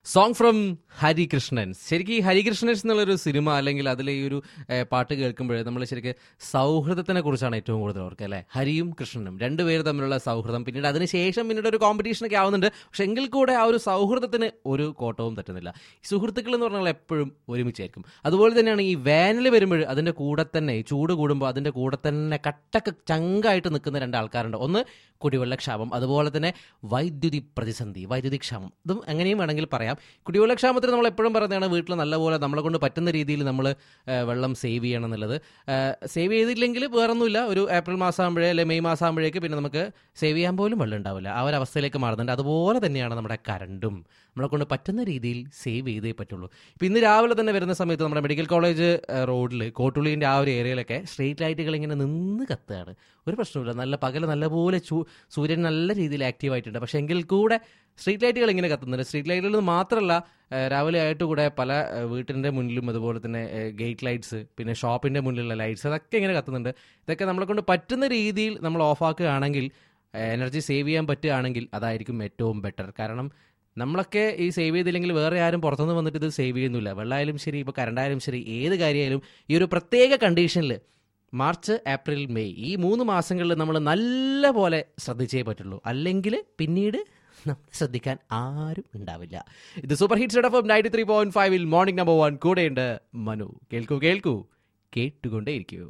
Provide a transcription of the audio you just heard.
song from Harikrishnan ശരിക്കും ഈ ഹരികൃഷ്ണൻസ് എന്നുള്ളൊരു സിനിമ അല്ലെങ്കിൽ അതിലെ ഈ ഒരു ഏഹ്, പാട്ട് കേൾക്കുമ്പോഴേ നമ്മൾ ശരിക്കും സൗഹൃദത്തിനെ കുറിച്ചാണ് ഏറ്റവും കൂടുതൽ ഓർക്കുക അല്ലേ ഹരിയും കൃഷ്ണനും രണ്ടുപേരും തമ്മിലുള്ള സൗഹൃദം പിന്നീട് അതിനുശേഷം പിന്നീട് ഒരു കോമ്പറ്റീഷനൊക്കെ ആവുന്നുണ്ട് പക്ഷെ എങ്കിൽ കൂടെ ആ ഒരു സൗഹൃദത്തിന് ഒരു കോട്ടവും തട്ടുന്നില്ല ഈ സുഹൃത്തുക്കൾ എന്ന് പറഞ്ഞാൽ എപ്പോഴും ഒരുമിച്ചായിരിക്കും അതുപോലെ തന്നെയാണ് ഈ വേനൽ വരുമ്പോൾ അതിൻ്റെ കൂടെ തന്നെ ഈ ചൂട് കൂടുമ്പോൾ അതിൻ്റെ കൂടെ തന്നെ കട്ടക്ക് ചങ്കായിട്ട് നിൽക്കുന്ന രണ്ട് ആൾക്കാരുണ്ട് ഒന്ന് കുടിവെള്ളക്ഷാമം അതുപോലെ തന്നെ വൈദ്യുതി പ്രതിസന്ധി വൈദ്യുതി ക്ഷാമം ഇതും എങ്ങനെയും വേണമെങ്കിൽ പറയാം കുടിവെള്ളക്ഷാമത്തിന് നമ്മൾ എപ്പോഴും പറയുന്നതാണ് വീട്ടിൽ നല്ലപോലെ നമ്മളെ കൊണ്ട് പറ്റുന്ന രീതിയിൽ നമ്മൾ വെള്ളം സേവ് ചെയ്യണം എന്നുള്ളത് സേവ് ചെയ്തില്ലെങ്കിൽ വേറൊന്നുമില്ല ഒരു ഏപ്രിൽ മാസം ആകുമ്പോഴേ അല്ലെങ്കിൽ മെയ് മാസം ആകുമ്പോഴേക്ക് പിന്നെ നമുക്ക് സേവ് ചെയ്യാൻ പോലും വെള്ളം ഉണ്ടാവില്ല ആ ഒരു അവസ്ഥയിലേക്ക് മാറുന്നുണ്ട് അതുപോലെ തന്നെയാണ് നമ്മുടെ കറണ്ടും നമ്മളെ കൊണ്ട് പറ്റുന്ന രീതിയിൽ സേവ് ചെയ്തേ പറ്റുള്ളൂ ഇപ്പം ഇന്ന് രാവിലെ തന്നെ വരുന്ന സമയത്ത് നമ്മുടെ മെഡിക്കൽ കോളേജ് റോഡിൽ കോട്ടുള്ളിൻ്റെ ആ ഒരു ഏരിയയിലൊക്കെ സ്ട്രീറ്റ് ലൈറ്റുകൾ ഇങ്ങനെ നിന്ന് കത്തുകയാണ് ഒരു പ്രശ്നമില്ല നല്ല പകൽ നല്ലപോലെ ചൂ സൂര്യൻ നല്ല രീതിയിൽ ആക്റ്റീവ് ആയിട്ടുണ്ട് പക്ഷേ എങ്കിൽ കൂടെ സ്ട്രീറ്റ് ലൈറ്റുകൾ ഇങ്ങനെ കത്തുന്നുണ്ട് സ്ട്രീറ്റ് ലൈറ്റുകളിൽ നിന്ന് മാത്രമല്ല ഏഹ് രാവിലെ ആയിട്ട് കൂടെ പല ഏഹ് വീട്ടിൻ്റെ മുന്നിലും അതുപോലെ തന്നെ ഗേറ്റ് ലൈറ്റ്സ് പിന്നെ ഷോപ്പിൻ്റെ മുന്നിലുള്ള ലൈറ്റ്സ് അതൊക്കെ ഇങ്ങനെ കത്തുന്നുണ്ട് ഇതൊക്കെ നമ്മളെ കൊണ്ട് പറ്റുന്ന രീതിയിൽ നമ്മൾ ഓഫാക്കുകയാണെങ്കിൽ എനർജി സേവ് ചെയ്യാൻ പറ്റുകയാണെങ്കിൽ അതായിരിക്കും ഏറ്റവും ബെറ്റർ കാരണം നമ്മളൊക്കെ ഈ സേവ് ചെയ്തില്ലെങ്കിൽ വേറെ ആരും പുറത്തുനിന്ന് വന്നിട്ട് ഇത് സേവ് ചെയ്യുന്നില്ല വെള്ളമായാലും ശരി ഇപ്പോൾ കറണ്ടായാലും ശരി ഏത് കാര്യമായാലും ഈ ഒരു പ്രത്യേക കണ്ടീഷനിൽ മാർച്ച് ഏപ്രിൽ മെയ് ഈ മൂന്ന് മാസങ്ങളിൽ നമ്മൾ നല്ല പോലെ ശ്രദ്ധിച്ചേ പറ്റുള്ളൂ അല്ലെങ്കിൽ പിന്നീട് നമ്മൾ ശ്രദ്ധിക്കാൻ ആരും ഉണ്ടാവില്ല ഇത് super hits of ninety three point ഫൈവിൽ മോർണിംഗ് നമ്പർ വൺ കൂടെയുണ്ട് മനു കേൾക്കൂ കേൾക്കൂ കേട്ടുകൊണ്ടേയിരിക്കൂ